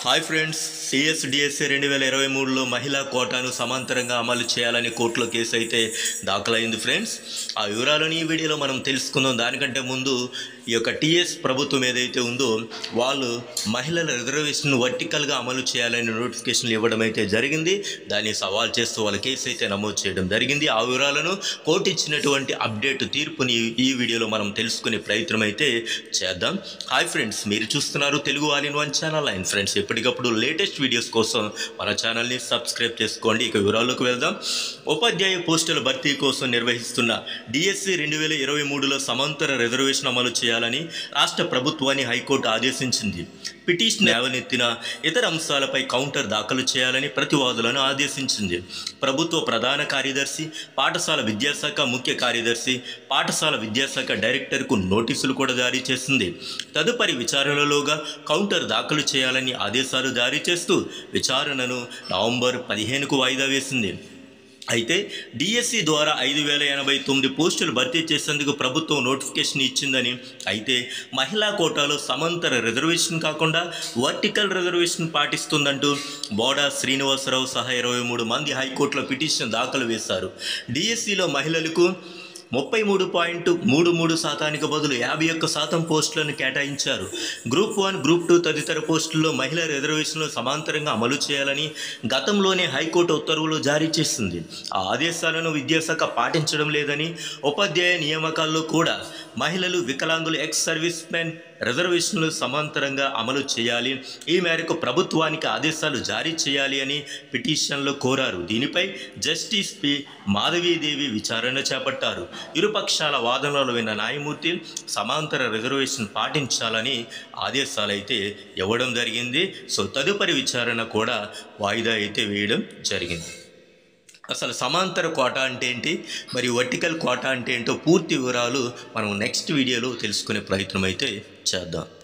hi friends సిఎస్డిఎస్సి రెండు వేల ఇరవై మూడులో మహిళా కోటాను సమాంతరంగా అమలు చేయాలని కోర్టులో కేసు అయితే దాఖలైంది ఫ్రెండ్స్ ఆ వివరాలను ఈ వీడియోలో మనం తెలుసుకుందాం దానికంటే ముందు ఈ యొక్క టీఎస్ ప్రభుత్వం ఏదైతే ఉందో వాళ్ళు మహిళల రిజర్వేషన్ వర్టికల్గా అమలు చేయాలని నోటిఫికేషన్లు ఇవ్వడం అయితే జరిగింది దాన్ని సవాల్ చేస్తూ వాళ్ళ కేసు అయితే నమోదు చేయడం జరిగింది ఆ వివరాలను కోర్టు ఇచ్చినటువంటి అప్డేట్ తీర్పుని ఈ వీడియోలో మనం తెలుసుకునే ప్రయత్నం అయితే చేద్దాం హాయ్ ఫ్రెండ్స్ మీరు చూస్తున్నారు Telugu all in one channel and friends ఎప్పటికప్పుడు లేటెస్ట్ వీడియోస్ కోసం మన ఛానల్ని సబ్స్క్రైబ్ చేసుకోండి ఇక వివరాల్లోకి వెళ్దాం ఉపాధ్యాయ పోస్టుల భర్తీ కోసం నిర్వహిస్తున్న డిఎస్సి రెండు వేల ఇరవై మూడులో సమాంతర రిజర్వేషన్ అమలు చేయాలని రాష్ట్ర ప్రభుత్వాన్ని హైకోర్టు ఆదేశించింది పిటిషన్ లేవనెత్తిన ఇతర అంశాలపై కౌంటర్ దాఖలు చేయాలని ప్రతివాదులను ఆదేశించింది ప్రభుత్వ ప్రధాన కార్యదర్శి పాఠశాల విద్యాశాఖ ముఖ్య కార్యదర్శి పాఠశాల విద్యాశాఖ డైరెక్టర్కు నోటీసులు కూడా జారీ చేసింది తదుపరి విచారణలోగా కౌంటర్ దాఖలు చేయాలని ఆదేశాలు జారీ చేస్తూ విచారణను నవంబర్ పదిహేనుకు వాయిదా వేసింది అయితే డిఎస్సి ద్వారా ఐదు వేల ఎనభై తొమ్మిది పోస్టులు భర్తీ చేసేందుకు ప్రభుత్వం నోటిఫికేషన్ ఇచ్చిందని అయితే మహిళా కోటాలో సమాంతర రిజర్వేషన్ కాకుండా వర్టికల్ రిజర్వేషన్ పాటిస్తుందంటూ బోడా శ్రీనివాసరావు సహా ఇరవై మూడు మంది హైకోర్టులో పిటిషన్ దాఖలు వేశారు డిఎస్సిలో మహిళలకు ముప్పై మూడు పాయింట్ మూడు మూడు శాతానికి బదులు యాభై ఒక్క శాతం పోస్టులను కేటాయించారు గ్రూప్ వన్ గ్రూప్ టూ తదితర పోస్టుల్లో మహిళా రిజర్వేషన్లు సమాంతరంగా అమలు చేయాలని గతంలోనే హైకోర్టు ఉత్తర్వులు జారీ చేసింది ఆ ఆదేశాలను విద్యాశాఖ పాటించడం లేదని ఉపాధ్యాయ నియామకాల్లో కూడా మహిళలు వికలాంగులు ఎక్స్ సర్వీస్ మెన్ రిజర్వేషన్లు సమాంతరంగా అమలు చేయాలి ఈ మేరకు ప్రభుత్వానికి ఆదేశాలు జారీ చేయాలి అని పిటిషన్లో కోరారు దీనిపై జస్టిస్ పి మాధవీదేవి విచారణ చేపట్టారు ఇరుపక్షాల వాదనలు విన్న న్యాయమూర్తి సమాంతర రిజర్వేషన్ పాటించాలని ఆదేశాలైతే ఇవ్వడం జరిగింది సో తదుపరి విచారణ కూడా వాయిదా అయితే వేయడం జరిగింది అసలు సమాంతర కోట అంటే ఏంటి మరి వర్టికల్ కోట అంటే ఏంటో పూర్తి వివరాలు మనం నెక్స్ట్ వీడియోలో తెలుసుకునే ప్రయత్నం అయితే చేద్దాం